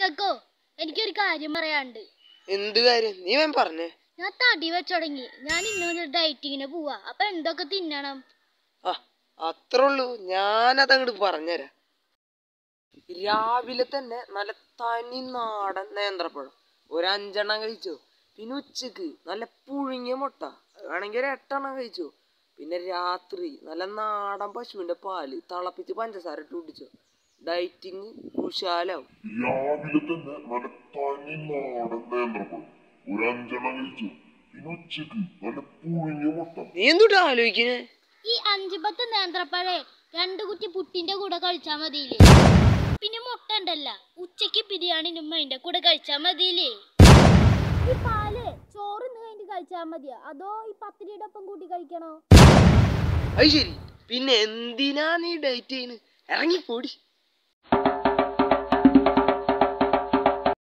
ചക്കോ എനിക്കൊരു കാര്യം പറയാണ്ട് എന്ത് കാര്യം നീ വേം പറഞ്ഞേ ഞാൻ തടി വെച്ചുടങ്ങി ഞാൻ ഇന്നൊരു ഡയറ്റിങ്ങിന് പോവാ അപ്പൊ എന്തൊക്കെ തിന്നണം ആ അത്രേ ഉള്ളൂ ഞാനത് അങ്ങോട്ട് പറഞ്ഞുതരാം രാവിലെ തന്നെ നല്ല തനി നാടൻ നേന്ത്രപ്പഴം ഒരു അഞ്ചെണ്ണം കഴിച്ചോ പിന്നെ ഉച്ചക്ക് നല്ല പുഴുങ്ങിയ മുട്ട വേണമെങ്കിൽ ഒരു എട്ടെണ്ണം കഴിച്ചോ പിന്നെ രാത്രി നല്ല നാടൻ പശുവിന്റെ പാല് തിളപ്പിച്ച് പഞ്ചസാര ഇട്ട് കുടിച്ചോ ഡയറ്റിങ് കുശാലാവും രാവിലെ തന്നെ നല്ല തനി നാടൻ നേന്ത്രപ്പഴം ഒരു അഞ്ചെണ്ണം കഴിച്ചു പിന്നെ ഉച്ചക്ക് നല്ല പുഴുങ്ങിയ മുട്ട നീ എന്തുട്ടാ ആലോചിക്കുന്നേ ഈ അഞ്ച് പത്ത് നേന്ത്രപ്പഴേ രണ്ട് കുറ്റി പുട്ടിന്റെ കൂടെ കഴിച്ചാ മതിയില്ലേ പിന്നെ മുട്ട ഉണ്ടല്ല ഉച്ചക്ക് ബിരിയാണിനും അതിന്റെ കൂടെ കഴിച്ചാ മതിയില്ലേ ഈ പാല് ചോറ് ഇന്ന് കഴിഞ്ഞ് കഴിച്ചാ മതിയോ അതോ ഈ പത്തിരിയുടെ ഒപ്പം കൂട്ടി കഴിക്കണോ അത് ശരി പിന്നെ എന്തിനാ നീ ഡയറ്റ് ചെയ്യുന്നത് ഇറങ്ങി പോടി